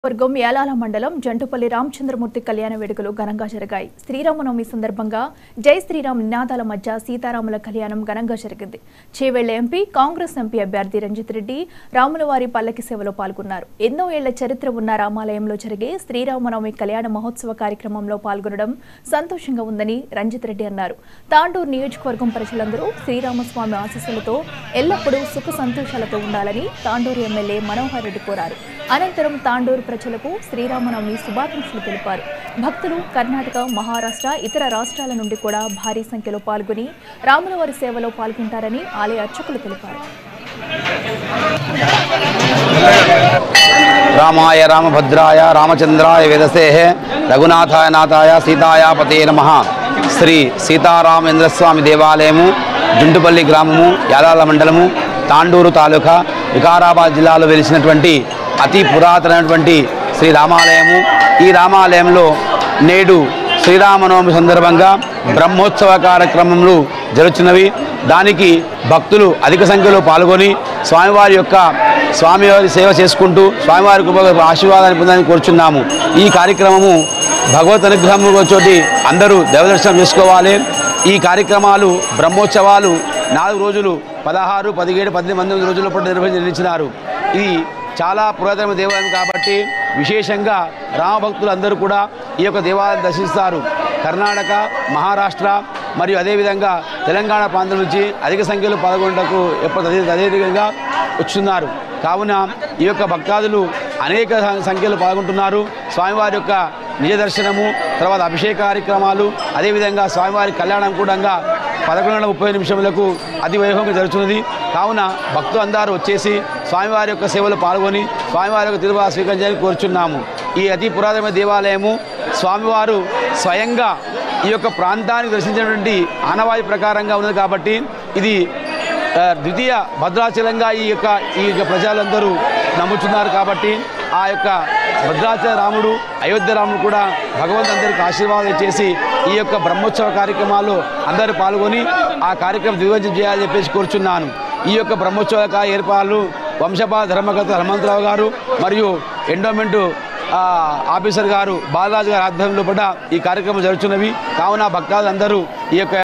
వర్గం యాలాల మండలం జంటుపల్లి రామచంద్రమూర్తి కళ్యాణ వేడుకలు ఘనంగా జరిగాయి శ్రీరామనవమి సందర్భంగా జై శ్రీరామ్ నినాదాల మధ్య సీతారాముల కళ్యాణం ఘనంగా జరిగింది చేవెళ్ల ఎంపీ కాంగ్రెస్ ఎంపీ అభ్యర్థి రంజిత్ రెడ్డి రాములవారి పల్లకి సేవలో పాల్గొన్నారు ఎన్నో ఏళ్ల చరిత్ర ఉన్న రామాలయంలో జరిగే శ్రీరామనవమి కళ్యాణ మహోత్సవ కార్యక్రమంలో పాల్గొనడం సంతోషంగా ఉందని రంజిత్ రెడ్డి అన్నారు తాండూరు నియోజకవర్గం ప్రజలందరూ శ్రీరామస్వామి ఆశీస్సులతో ఎల్లప్పుడూ సుఖ సంతోషాలతో ఉండాలని తాండూరు ఎమ్మెల్యే మనోహర్ రెడ్డి కోరారు అనంతరం తాండూరు ప్రజలకు శ్రీరామనవమి శుభాకాంక్షలు తెలిపారు భక్తులు కర్ణాటక మహారాష్ట్ర ఇతర రాష్ట్రాల నుండి కూడా భారీ సంఖ్యలో పాల్గొని రాములవారి సేవలో పాల్గొంటారని ఆలయ అర్చకులు తెలిపారు రామాయ రామభద్రాయ రామచంద్రాయ వేదసే రఘునాథాయ నాథాయ సీతాయ పతే నమ శ్రీ సీతారామేంద్రస్వామి దేవాలయము జుంటుపల్లి గ్రామము యాదాల మండలము తాండూరు తాలూకా వికారాబాద్ జిల్లాలో వెలిసినటువంటి అతి పురాతనమైనటువంటి శ్రీ రామాలయము ఈ రామాలయంలో నేడు శ్రీరామనవమి సందర్భంగా బ్రహ్మోత్సవ కార్యక్రమములు జరుగుతున్నవి దానికి భక్తులు అధిక సంఖ్యలో పాల్గొని స్వామివారి యొక్క స్వామివారి సేవ చేసుకుంటూ స్వామివారి కృప ఆశీర్వాదాన్ని పొందాలని కోరుచున్నాము ఈ కార్యక్రమము భగవత్ అనుగ్రహము చోటి అందరూ దైవదర్శనం చేసుకోవాలి ఈ కార్యక్రమాలు బ్రహ్మోత్సవాలు నాలుగు రోజులు పదహారు పదిహేడు పద్దెనిమిది మంది రోజుల పాటు నిర్వహించి నిర్మించినారు ఇది చాలా పురాతన దేవాలయం కాబట్టి విశేషంగా రామభక్తులు అందరూ కూడా ఈ యొక్క దేవాలయం దర్శిస్తారు కర్ణాటక మహారాష్ట్ర మరియు అదేవిధంగా తెలంగాణ ప్రాంతం నుంచి అధిక సంఖ్యలో పాల్గొనటకు ఎప్పుడు అదే అదేవిధంగా వచ్చున్నారు కావున ఈ యొక్క భక్తాదులు అనేక సం- సంఖ్యలో పాల్గొంటున్నారు స్వామివారి యొక్క నిజ దర్శనము తర్వాత అభిషేక కార్యక్రమాలు అదేవిధంగా స్వామివారి కళ్యాణం కూడా పదకొండు గంటల ముప్పై నిమిషములకు అతి వైభవంగా జరుగుతున్నది కావున భక్తులు అందరూ వచ్చేసి స్వామివారి యొక్క సేవలో పాల్గొని స్వామివారి యొక్క తిరుమల స్వీకరించాలని కోరుచున్నాము ఈ అతి పురాతనమైన దేవాలయము స్వామివారు స్వయంగా ఈ యొక్క ప్రాంతానికి దర్శించినటువంటి ఆనవాయి ప్రకారంగా ఉన్నది కాబట్టి ఇది ఆ, ద్వితీయ భద్రాచలంగా ఈ యొక్క ఈ యొక్క ప్రజలందరూ నమ్ముతున్నారు కాబట్టి ఆ యొక్క భద్రాచల రాముడు అయోధ్య రాముడు కూడా భగవంతు అందరికీ ఆశీర్వాదం చేసి ఈ యొక్క బ్రహ్మోత్సవ కార్యక్రమాల్లో అందరూ పాల్గొని ఆ కార్యక్రమం దిగ్విజయం చేయాలని చెప్పేసి కోరుచున్నాను ఈ యొక్క బ్రహ్మోత్సవ కా- ఏర్పాట్లు వంశపా ధర్మకర్త హనుమంతరావు గారు మరియు ఎండోమెంటు ఆ, ఆఫీసర్ గారు బాలరాజు గారి ఆధ్వర్యంలో కూడా ఈ కార్యక్రమం జరుగుతున్నవి కావున భక్తాదులందరూ ఈ యొక్క